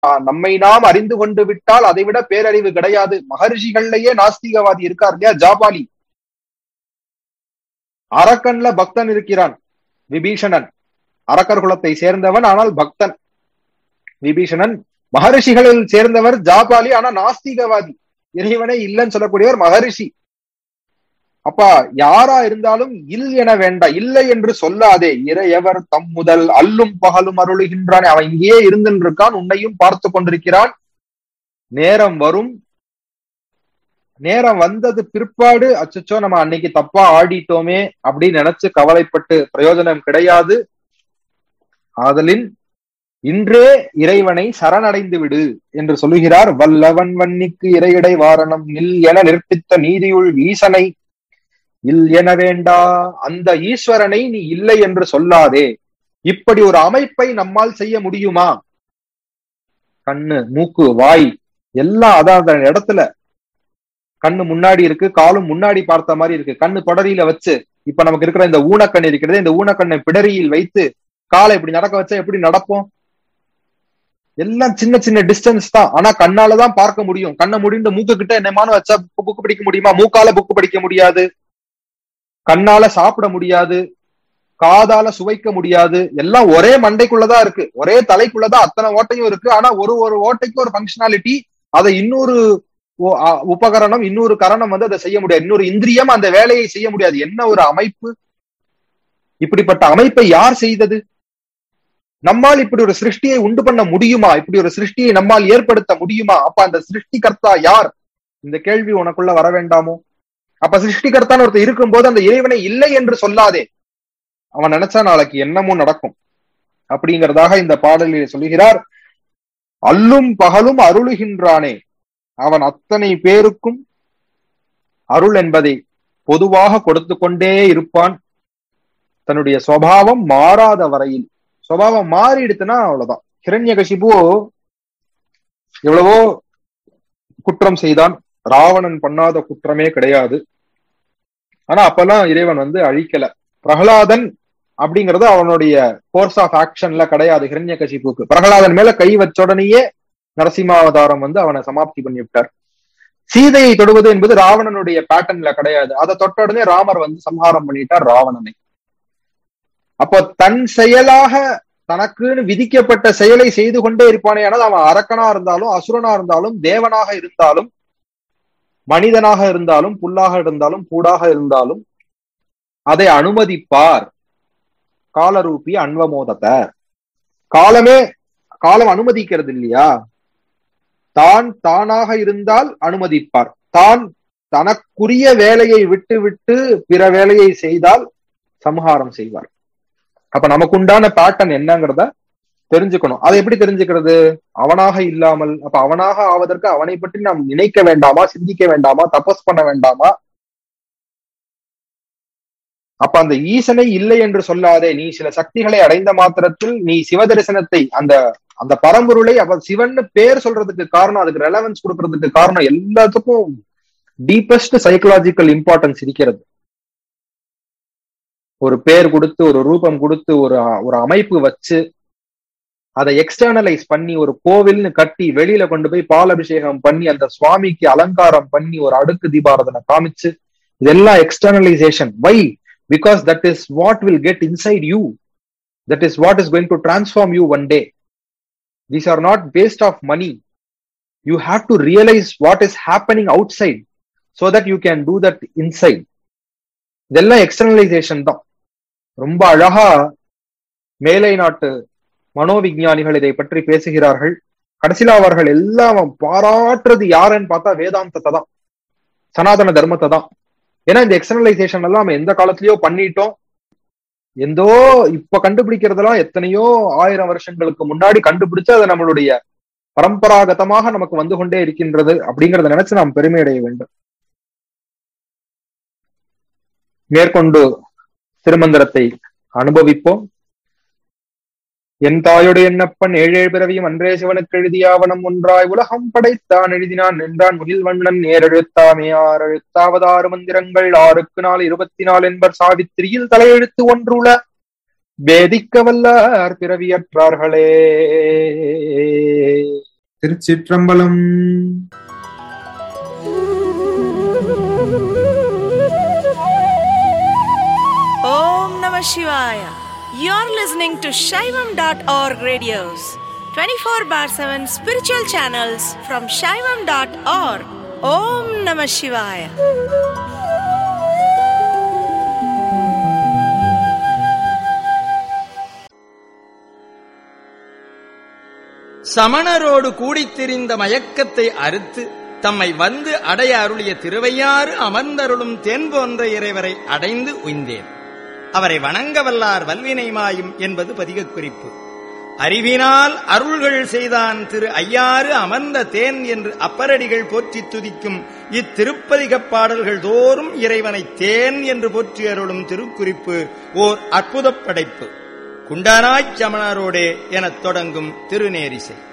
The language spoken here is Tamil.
நம்மை நாம் அறிந்து கொண்டு விட்டால் அதை விட பேரறிவு கிடையாது மகரிஷிகள்லயே நாஸ்திகவாதி இருக்கார் இல்லையா ஜாபாலி அரக்கன்ல பக்தன் இருக்கிறான் விபீஷணன் அரக்கர் குலத்தை சேர்ந்தவன் ஆனால் பக்தன் விபீஷணன் மகரிஷிகளில் சேர்ந்தவர் ஜாபாலி ஆனா நாஸ்திகவாதி இறைவனே இல்லைன்னு சொல்லக்கூடியவர் மகரிஷி அப்பா யாரா இருந்தாலும் இல் என வேண்டாம் இல்லை என்று சொல்லாதே இறையவர் தம் முதல் அல்லும் பகலும் அருளுகின்றான் அவன் இங்கேயே இருந்துன்னு இருக்கான் உன்னையும் பார்த்து கொண்டிருக்கிறான் நேரம் வரும் நேரம் வந்தது பிற்பாடு அச்சச்சோ நம்ம அன்னைக்கு தப்பா ஆடிட்டோமே அப்படின்னு நினைச்சு கவலைப்பட்டு பிரயோஜனம் கிடையாது ஆதலின் இன்றே இறைவனை சரணடைந்து விடு என்று சொல்லுகிறார் வல்லவன் வன்னிக்கு இறையிடை வாரணம் நில் என நிற்பித்த நீதியுள் ஈசனை இல் என வேண்டா அந்த ஈஸ்வரனை நீ இல்லை என்று சொல்லாதே இப்படி ஒரு அமைப்பை நம்மால் செய்ய முடியுமா கண்ணு மூக்கு வாய் எல்லாம் அதான் அந்த இடத்துல கண்ணு முன்னாடி இருக்கு காலும் முன்னாடி பார்த்த மாதிரி இருக்கு கண்ணு தொடரியில வச்சு இப்ப நமக்கு இருக்கிற இந்த ஊனக்கண் இருக்கிறது இந்த ஊனக்கண்ணை பிடரியில் வைத்து காலை இப்படி நடக்க வச்சா எப்படி நடப்போம் எல்லாம் சின்ன சின்ன டிஸ்டன்ஸ் தான் ஆனா கண்ணாலதான் பார்க்க முடியும் கண்ணை முடிந்து மூக்கு கிட்ட என்னமான வச்சா புக்கு படிக்க முடியுமா மூக்கால புக்கு படிக்க முடியாது கண்ணால சாப்பிட முடியாது காதால சுவைக்க முடியாது எல்லாம் ஒரே மண்டைக்குள்ளதான் இருக்கு ஒரே தலைக்குள்ளதான் அத்தனை ஓட்டையும் இருக்கு ஆனா ஒரு ஒரு ஓட்டைக்கு ஒரு ஃபங்க்ஷனாலிட்டி அதை இன்னொரு உபகரணம் இன்னொரு கரணம் வந்து அதை செய்ய முடியாது இன்னொரு இந்திரியம் அந்த வேலையை செய்ய முடியாது என்ன ஒரு அமைப்பு இப்படிப்பட்ட அமைப்பை யார் செய்தது நம்மால் இப்படி ஒரு சிருஷ்டியை உண்டு பண்ண முடியுமா இப்படி ஒரு சிருஷ்டியை நம்மால் ஏற்படுத்த முடியுமா அப்ப அந்த சிருஷ்டிகர்த்தா யார் இந்த கேள்வி உனக்குள்ள வர வேண்டாமோ அப்ப சிருஷ்டிகர்த்தான்னு ஒருத்தர் இருக்கும்போது அந்த இறைவனை இல்லை என்று சொல்லாதே அவன் நினைச்சா நாளைக்கு என்னமோ நடக்கும் அப்படிங்கிறதாக இந்த பாடலில் சொல்லுகிறார் அல்லும் பகலும் அருளுகின்றானே அவன் அத்தனை பேருக்கும் அருள் என்பதை பொதுவாக கொடுத்து கொண்டே இருப்பான் தன்னுடைய சுவாவம் மாறாத வரையில் சுவாவம் மாறிடுத்துனா அவ்வளவுதான் ஹிரண்யகசிபு எவ்வளவோ குற்றம் செய்தான் ராவணன் பண்ணாத குற்றமே கிடையாது ஆனா அப்பெல்லாம் இறைவன் வந்து அழிக்கல பிரகலாதன் அப்படிங்கிறது அவனுடைய கோர்ஸ் ஆஃப் ஆக்ஷன்ல கிடையாது ஹிரண்ய கசிப்புக்கு பிரகலாதன் மேல கை வச்ச உடனேயே நரசிம்மாவதாரம் வந்து அவனை சமாப்தி பண்ணி விட்டார் சீதையை தொடுவது என்பது ராவணனுடைய பேட்டர்ன்ல கிடையாது அதை தொட்ட உடனே ராமர் வந்து சம்ஹாரம் பண்ணிட்டார் ராவணனை அப்போ தன் செயலாக தனக்குன்னு விதிக்கப்பட்ட செயலை செய்து கொண்டே இருப்பானே ஆனால் அவன் அரக்கனா இருந்தாலும் அசுரனா இருந்தாலும் தேவனாக இருந்தாலும் மனிதனாக இருந்தாலும் புல்லாக இருந்தாலும் பூடாக இருந்தாலும் அதை அனுமதிப்பார் காலரூபி அன்வமோதத்தை காலமே காலம் அனுமதிக்கிறது இல்லையா தான் தானாக இருந்தால் அனுமதிப்பார் தான் தனக்குரிய வேலையை விட்டு விட்டு பிற வேலையை செய்தால் சம்ஹாரம் செய்வார் அப்ப நமக்கு உண்டான பேட்டர்ன் என்னங்கிறத தெரிஞ்சுக்கணும் அதை எப்படி தெரிஞ்சுக்கிறது அவனாக இல்லாமல் அப்ப அவனாக ஆவதற்கு அவனை பற்றி நாம் நினைக்க வேண்டாமா சிந்திக்க வேண்டாமா தபஸ் பண்ண வேண்டாமா அப்ப அந்த ஈசனை இல்லை என்று சொல்லாதே நீ சில சக்திகளை அடைந்த மாத்திரத்தில் நீ சிவ தரிசனத்தை அந்த அந்த பரம்பொருளை அவ சிவன் பேர் சொல்றதுக்கு காரணம் அதுக்கு ரெலவன்ஸ் கொடுக்கறதுக்கு காரணம் எல்லாத்துக்கும் டீப்பஸ்ட் சைக்கலாஜிக்கல் இம்பார்ட்டன்ஸ் இருக்கிறது ஒரு பேர் கொடுத்து ஒரு ரூபம் கொடுத்து ஒரு ஒரு அமைப்பு வச்சு அதை எக்ஸ்டர்னலைஸ் பண்ணி ஒரு கோவில்னு கட்டி வெளியில கொண்டு போய் பால் அபிஷேகம் பண்ணி அந்த சுவாமிக்கு அலங்காரம் பண்ணி ஒரு அடுக்கு தீபாரதனை காமிச்சு இதெல்லாம் externalisation why because that is what will get inside you that is what is going to transform you one day these are not based of money you have to realise what is happening outside so that you can do that inside இதெல்லாம் எக்ஸ்டர்னலைசேஷன் தான் ரொம்ப அழகா மேலை நாட்டு மனோவிஞ்ஞானிகள் இதை பற்றி பேசுகிறார்கள் கடைசியில அவர்கள் எல்லாம் பாராட்டுறது யாருன்னு பார்த்தா வேதாந்தத்தை தான் சனாதன தர்மத்தை தான் ஏன்னா இந்த எக்ஸ்டர்னலைசேஷன் எல்லாம் நம்ம எந்த காலத்திலயோ பண்ணிட்டோம் எந்தோ இப்ப கண்டுபிடிக்கிறதெல்லாம் எத்தனையோ ஆயிரம் வருஷங்களுக்கு முன்னாடி கண்டுபிடிச்சு அதை நம்மளுடைய பரம்பராகதமாக நமக்கு வந்து கொண்டே இருக்கின்றது அப்படிங்கறத நினைச்சு நாம் பெருமை அடைய வேண்டும் மேற்கொண்டு திருமந்திரத்தை அனுபவிப்போம் என் தாயுடைய எண்ணப்பன் ஏழேழு பிறவியும் அன்றே சிவனுக்கு எழுதியாவனம் ஒன்றாய் உலகம் படைத்தான் எழுதினான் நின்றான் முகில் வண்ணன் நேரெழுத்தாமே ஆறு எழுத்தாவதாறு மந்திரங்கள் ஆறுக்கு நாள் இருபத்தி நாலு என்பர் சாவித்திரியில் தலையெழுத்து ஒன்றுல வேதிக்க வல்லார் பிறவியற்றார்களே திருச்சிற்றம்பலம் Om Namah Shivaya. You're listening to Shaivam.org radios, 24 bar 7 spiritual channels from Shaivam.org. Om Namah Shivaya. சமணரோடு கூடித் திரிந்த மயக்கத்தை அறுத்து தம்மை வந்து அடைய அருளிய திருவையாறு அமர்ந்தருளும் தென் போன்ற இறைவரை அடைந்து உய்ந்தேன் அவரை வணங்க வல்லார் வல்வினை மாயும் என்பது பதிகக் குறிப்பு அறிவினால் அருள்கள் செய்தான் திரு ஐயாறு அமர்ந்த தேன் என்று அப்பரடிகள் போற்றித் துதிக்கும் இத்திருப்பதிகப் பாடல்கள் தோறும் இறைவனை தேன் என்று போற்றி அருளும் திருக்குறிப்பு ஓர் அற்புதப் படைப்பு குண்டனாய்ச் சமணரோடே எனத் தொடங்கும் திருநேரிசை